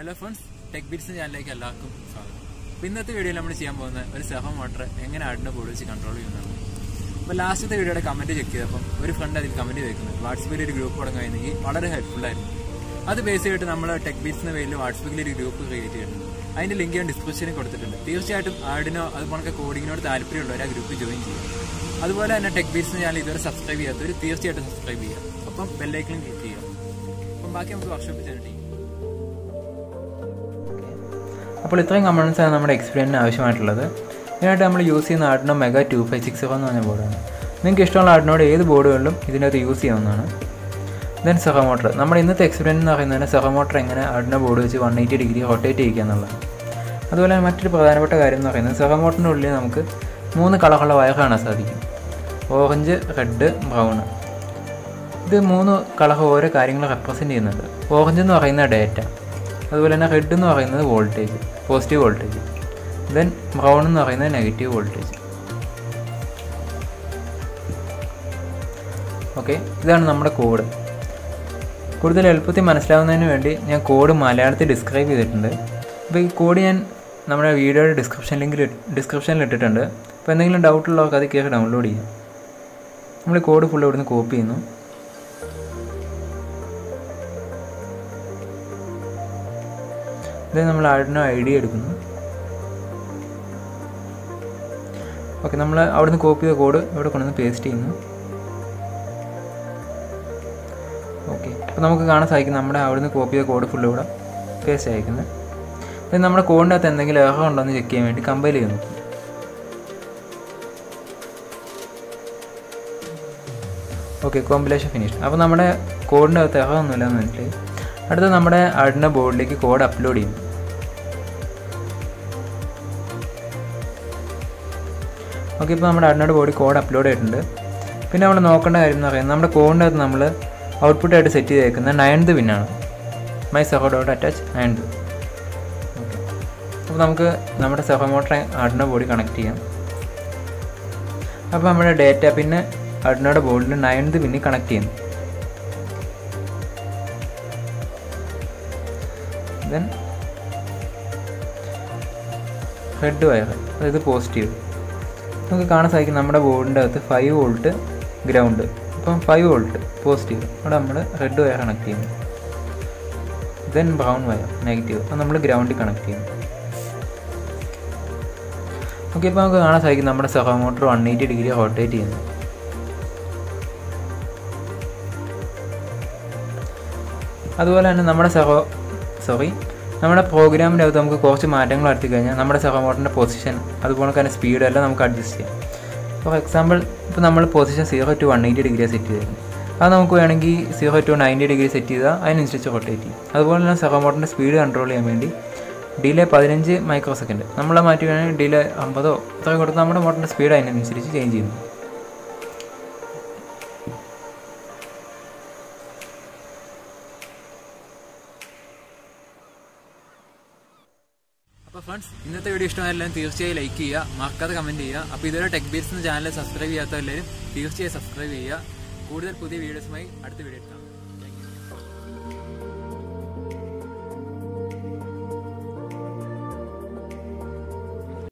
hello friends tech bits ചാനലിലേക്ക് എല്ലാവർക്കും സ്വാഗതം അപ്പോൾ ഇന്നത്തെ വീഡിയോയിൽ നമ്മൾ ചെയ്യാൻ പോകുന്ന ഒരു സെഹ മോട്ടർ എങ്ങനെ ആടിനെ ബോർഡ് വെച്ച് കൺട്രോൾ ചെയ്യുന്നതാണ് അപ്പോൾ ലാസ്റ്റത്തെ വീഡിയോയുടെ കമന്റ് ചെക്ക് ചെയ്തപ്പം ഒരു ഫ്രണ്ട് അതിൽ കമന്റ് വെക്കുന്നത് വാട്സപ്പിൽ ഒരു ഗ്രൂപ്പ് തുടങ്ങുകയാണെങ്കിൽ വളരെ ഹെൽപ്ഫുൾ ആയിരുന്നു അത് ബേസ് ചെയ്തിട്ട് നമ്മൾ ടെക് ബിറ്റ്സിന് പേരിൽ വാട്സപ്പിൽ ഒരു ഗ്രൂപ്പ് ക്രിയേറ്റ് ചെയ്തിട്ടുണ്ട് അതിന്റെ ലിങ്ക് ഞാൻ ഡിസ്ക്രിപ്ഷനിൽ കൊടുത്തിട്ടുണ്ട് തീർച്ചയായിട്ടും ആടിനോ അതുപോലെ കോഡിങ്ങിനോട് താല്പര്യമുള്ളവർ ആ ഗ്രൂപ്പിൽ ജോയിൻ ചെയ്യും അതുപോലെ തന്നെ ടെക് ബിറ്റ്സിന് ചാനൽ ഇതുവരെ സബ്സ്ക്രൈബ് ചെയ്യാത്തവർ തീർച്ചയായിട്ടും സബ്സ്ക്രൈബ് ചെയ്യുക അപ്പം ബെല്ലൈക്കലും ക്ലിക്ക് ചെയ്യുക അപ്പം ബാക്കി നമുക്ക് വർക്ക്ഷോപ്പിൽ ചെന്നിട്ട് ചെയ്യും അപ്പോൾ ഇത്രയും കമ്പണൻസ് ആണ് നമ്മുടെ എക്സ്പീരിയൻസിന് ആവശ്യമായിട്ടുള്ളത് ഇതിനായിട്ട് നമ്മൾ യൂസ് ചെയ്യുന്ന Arduino mega two five six zero എന്ന് പറഞ്ഞ ബോർഡാണ് നിങ്ങൾക്ക് ഇഷ്ടമുള്ള ആർഡിനോട് ഏത് ബോർഡുകളിലും ഇതിനകത്ത് യൂസ് ചെയ്യാവുന്നതാണ് ദെൻ സെഹ മോട്ടർ നമ്മുടെ ഇന്നത്തെ എക്സ്പീരിയൻസ് എന്ന് പറയുന്നത് സെഹ മോട്ടർ എങ്ങനെ ആർഡിനോ ബോർഡ് വെച്ച് വൺ എയ്റ്റി ഡിഗ്രി റൊട്ടേറ്റ് ചെയ്യുക എന്നുള്ളതാണ് അതുപോലെ തന്നെ മറ്റൊരു പ്രധാനപ്പെട്ട കാര്യം എന്ന് പറയുന്നത് സെഹ മോട്ടറിൻ്റെ ഉള്ളിൽ നമുക്ക് മൂന്ന് കളറുള്ള വയർ കാണാൻ സാധിക്കും ഓറഞ്ച് റെഡ് ബ്രൗൺ ഇത് മൂന്ന് കളർ ഓരോ കാര്യങ്ങൾ റെപ്രസെൻറ്റ് ചെയ്യുന്നുണ്ട് ഓറഞ്ച് എന്ന് പറയുന്ന ഡേറ്റ അതുപോലെ തന്നെ റെഡ് എന്ന് പറയുന്നത് voltage positive voltage then brown എന്ന് പറയുന്നത് നെഗറ്റീവ് വോൾട്ടേജ് ഓക്കെ ഇതാണ് നമ്മുടെ കോഡ് കൂടുതൽ എളുപ്പത്തിൽ മനസ്സിലാവുന്നതിന് വേണ്ടി ഞാൻ കോഡ് മലയാളത്തിൽ ഡിസ്ക്രൈബ് ചെയ്തിട്ടുണ്ട് അപ്പോൾ ഈ കോഡ് ഞാൻ നമ്മുടെ വീഡിയോയുടെ ഡിസ്ക്രിപ്ഷൻ ലിങ്കിൽ ഡിസ്ക്രിപ്ഷനിൽ ഇട്ടിട്ടുണ്ട് അപ്പോൾ എന്തെങ്കിലും ഡൗട്ട് ഉള്ളവർക്ക് അത് കയറി ഡൗൺലോഡ് ചെയ്യാം നമ്മൾ ഈ കോഡ് ഫുൾ ഇവിടുന്ന് കോപ്പി ചെയ്യുന്നു ഇത് നമ്മൾ ആഡിനോ ഐ ഡി എടുക്കുന്നു ഓക്കെ നമ്മൾ അവിടുന്ന് കോപ്പി ചെയ്ത കോഡ് ഇവിടെ കൊണ്ടുവന്ന് പേസ്റ്റ് ചെയ്യുന്നു ഓക്കെ അപ്പോൾ നമുക്ക് കാണാൻ സാധിക്കും നമ്മുടെ അവിടുന്ന് കോപ്പി ചെയ്ത കോഡ് ഫുള്ള് ഇവിടെ പേസ്റ്റ് അയക്കുന്നത് ഇത് നമ്മുടെ കോഡിൻ്റെ അകത്ത് എന്തെങ്കിലും എറർ ഉണ്ടോ എന്ന് ചെക്ക് ചെയ്യാൻ വേണ്ടി കമ്പൈൽ ചെയ്യുന്നു ഓക്കെ കോമ്പിലേഷൻ ഫിനിഷ് അപ്പോൾ നമ്മുടെ കോഡിൻ്റെ അകത്ത് എറർ ഒന്നുമില്ല എന്ന് മനസ്സിലായി അടുത്ത നമ്മുടെ ആഡിൻ്റെ ബോർഡിലേക്ക് കോഡ് അപ്ലോഡ് ചെയ്യും ഓക്കെ ഇപ്പോൾ നമ്മുടെ ആഡിനോട് ബോഡി കോഡ് അപ്ലോഡ് ചെയ്തിട്ടുണ്ട് പിന്നെ നമ്മൾ നോക്കേണ്ട കാര്യം എന്ന് പറയുന്നത് നമ്മുടെ കോഡിൻ്റെ അകത്ത് നമ്മൾ ഔട്ട്പുട്ടായിട്ട് സെറ്റ് ചെയ്തേക്കുന്ന നയൻത് പിന്നാണ് my servo dot attach ninth okay അപ്പോൾ നമുക്ക് നമ്മുടെ servo motor Arduino board connect ചെയ്യാം അപ്പോൾ നമ്മുടെ ഡേറ്റ പിന്നെ ആഡിനോയുടെ ബോർഡിൽ നയൻത് പിന്നി കണക്ട് ചെയ്യുന്നു ദെൻ റെഡ് വയർ അതായത് പോസിറ്റീവ് നമുക്ക് കാണാൻ സാധിക്കും നമ്മുടെ ബോർഡിൻ്റെ അകത്ത് ഫൈവ് വോൾട്ട് ഗ്രൗണ്ട് അപ്പം ഫൈവ് വോൾട്ട് പോസിറ്റീവ് അവിടെ നമ്മൾ റെഡ് വയർ കണക്ട് ചെയ്യുന്നു ദെൻ ബ്രൗൺ വയർ നെഗറ്റീവ് അത് നമ്മൾ ഗ്രൗണ്ടിൽ കണക്ട് ചെയ്യുന്നു ഓക്കെ ഇപ്പോൾ നമുക്ക് കാണാൻ സാധിക്കും നമ്മുടെ servo motor one eighty degree rotate ചെയ്യുന്നു അതുപോലെ തന്നെ നമ്മുടെ സഹോ സോറി നമ്മുടെ പ്രോഗ്രാമിൻ്റെ അകത്ത് നമുക്ക് കുറച്ച് മാറ്റങ്ങൾ വരുത്തി കഴിഞ്ഞാൽ നമ്മുടെ സഹമോട്ടറിൻ്റെ പൊസിഷൻ അതുപോലെ തന്നെ സ്പീഡ് എല്ലാം നമുക്ക് അഡ്ജസ്റ്റ് ചെയ്യാം ഫോർ എക്സാമ്പിൾ ഇപ്പോൾ നമ്മൾ position zero to one eighty degree set ചെയ്തിരുന്നു അത് നമുക്ക് വേണമെങ്കിൽ zero to ninety degree set ചെയ്താൽ അതിനനുസരിച്ച് റൊട്ടേറ്റ് ചെയ്യും അതുപോലെ തന്നെ സഹമോട്ടറിൻ്റെ സ്പീഡ് കൺട്രോൾ ചെയ്യാൻ വേണ്ടി ഡിലേ പതിനഞ്ച് മൈക്രോ സെക്കൻഡ് നമ്മളെ മാറ്റി വേണമെങ്കിൽ ഡിലേ അമ്പതോ ഇത്രയും കൊടുത്ത് നമ്മുടെ മോട്ടറിൻ്റെ സ്പീഡ് അതിനനുസരിച്ച് ചേഞ്ച് ചെയ്യുന്നു അപ്പോൾ ഫ്രണ്ട്സ് ഇന്നത്തെ വീഡിയോ ഇഷ്ടമായാലും തീർച്ചയായും ലൈക്ക് ചെയ്യുക മറക്കാതെ കമന്റ് ചെയ്യുക അപ്പോൾ ഇതുവരെ ടെക് ബീറ്റ്സ് ചാനൽ സബ്സ്ക്രൈബ് ചെയ്യാത്ത എല്ലാവരും തീർച്ചയായും സബ്സ്ക്രൈബ് ചെയ്യുക കൂടുതൽ പുതിയ വീഡിയോസുമായി അടുത്ത വീഡിയോ കാണാം